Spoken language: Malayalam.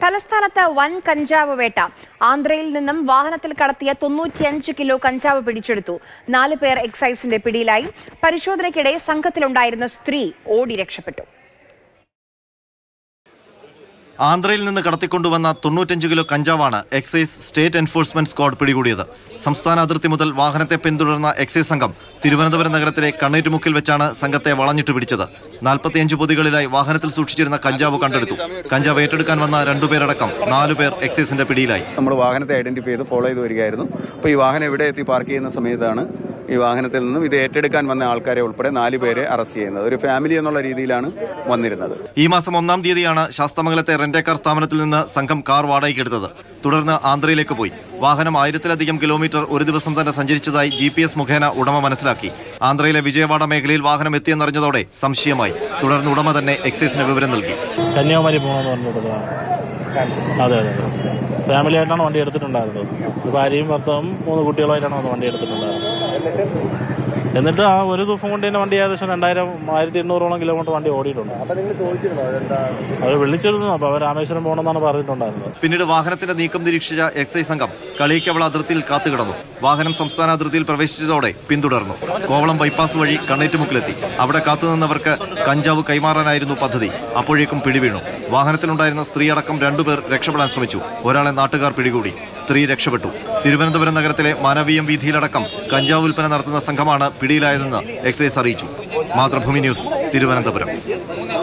തലസ്ഥാനത്ത് വൻ കഞ്ചാവ് വേട്ട ആന്ധ്രയിൽ നിന്നും വാഹനത്തിൽ കടത്തിയ തൊണ്ണൂറ്റിയഞ്ച് കിലോ കഞ്ചാവ് പിടിച്ചെടുത്തു നാല് പേർ എക്സൈസിന്റെ പിടിയിലായി പരിശോധനയ്ക്കിടെ സംഘത്തിലുണ്ടായിരുന്ന സ്ത്രീ ഓടി രക്ഷപ്പെട്ടു ആന്ധ്രയിൽ നിന്ന് കടത്തിക്കൊണ്ടുവന്ന തൊണ്ണൂറ്റഞ്ച് കിലോ കഞ്ചാവാണ് എക്സൈസ് സ്റ്റേറ്റ് എൻഫോഴ്സ്മെന്റ് സ്ക്വാഡ് പിടികൂടിയത് സംസ്ഥാന അതിർത്തി മുതൽ വാഹനത്തെ പിന്തുടർന്ന എക്സൈസ് സംഘം തിരുവനന്തപുരം നഗരത്തിലെ കണ്ണേറ്റുമുക്കിൽ വെച്ചാണ് സംഘത്തെ വളഞ്ഞിട്ട് പിടിച്ചത് നാൽപ്പത്തിയഞ്ച് പൊതികളിലായി വാഹനത്തിൽ സൂക്ഷിച്ചിരുന്ന കഞ്ചാവ് കണ്ടെടുത്തു കഞ്ചാവ് ഏറ്റെടുക്കാൻ വന്ന രണ്ടുപേരടക്കം നാലുപേർ എക്സൈസിന്റെ പിടിയിലായി നമ്മൾ വാഹനത്തെ ഐഡന്റിഫൈ ചെയ്ത് ഫോളോ ചെയ്ത് വരികയായിരുന്നു അപ്പോൾ ഈ വാഹനം എവിടെ എത്തി പാർക്ക് ചെയ്യുന്ന സമയത്താണ് ഈ വാഹനത്തിൽ നിന്നും ഇത് ഏറ്റെടുക്കാൻ വന്ന ആൾക്കാരെ ഉൾപ്പെടെ നാല് പേരെ അറസ്റ്റ് ചെയ്യുന്നത് ഒരു ഫാമിലി എന്നുള്ള രീതിയിലാണ് വന്നിരുന്നത് ഈ മാസം ഒന്നാം തീയതിയാണ് ശാസ്തമംഗലത്തെ റെന്റേക്കാർ സ്ഥാപനത്തിൽ നിന്ന് സംഘം കാർ വാടകയ്ക്കെടുത്തത് തുടർന്ന് ആന്ധ്രയിലേക്ക് പോയി വാഹനം ആയിരത്തിലധികം കിലോമീറ്റർ ഒരു ദിവസം തന്നെ സഞ്ചരിച്ചതായി ജി പി എസ് മുഖേന ഉടമ മനസ്സിലാക്കി ആന്ധ്രയിലെ വിജയവാഡ മേഖലയിൽ വാഹനം എത്തിയെന്നറിഞ്ഞതോടെ സംശയമായി തുടർന്ന് ഉടമ തന്നെ എക്സൈസിന് വിവരം നൽകി കന്യാകുമാരി പോകണമെന്ന് പറഞ്ഞിട്ടതാണ് അതെ അതെ അതെ ഫാമിലി ആയിട്ടാണ് വണ്ടി എടുത്തിട്ടുണ്ടായിരുന്നത് ഒരു ഭാര്യയും ഭർത്താവും മൂന്ന് കുട്ടികളുമായിട്ടാണ് വന്ന് വണ്ടി എടുത്തിട്ടുണ്ടായിരുന്നത് എന്നിട്ട് ആ ഒരു ദിവസം കൊണ്ട് തന്നെ വണ്ടി ഏകദേശം രണ്ടായിരം ആയിരത്തി എണ്ണൂറോളം കിലോമീറ്റർ വണ്ടി ഓടിയിട്ടുണ്ട് അവർ വിളിച്ചിരുന്നു അപ്പോൾ അവർ രാമേശ്വരം പോകണമെന്നാണ് പറഞ്ഞിട്ടുണ്ടായിരുന്നത് പിന്നീട് വാഹനത്തിന്റെ നീക്കം നിരീക്ഷിച്ച എക്സൈസ് സംഘം കളിയിക്കവള അതിർത്തിയിൽ കാത്തുകിടന്നു വാഹനം സംസ്ഥാന അതിർത്തിയിൽ പ്രവേശിച്ചതോടെ പിന്തുടർന്നു കോവളം ബൈപ്പാസ് വഴി കണ്ണേറ്റുമുക്കിലെത്തി അവിടെ കാത്തുനിന്നവർക്ക് കഞ്ചാവ് കൈമാറാനായിരുന്നു പദ്ധതി അപ്പോഴേക്കും പിടിവീണു വാഹനത്തിലുണ്ടായിരുന്ന സ്ത്രീ അടക്കം രണ്ടുപേർ രക്ഷപ്പെടാൻ ശ്രമിച്ചു ഒരാളെ നാട്ടുകാർ പിടികൂടി സ്ത്രീ രക്ഷപ്പെട്ടു തിരുവനന്തപുരം നഗരത്തിലെ മാനവീയം വീതിയിലടക്കം കഞ്ചാവ് വിൽപ്പന നടത്തുന്ന സംഘമാണ് പിടിയിലായതെന്ന് എക്സൈസ് അറിയിച്ചു മാതൃഭൂമി ന്യൂസ് തിരുവനന്തപുരം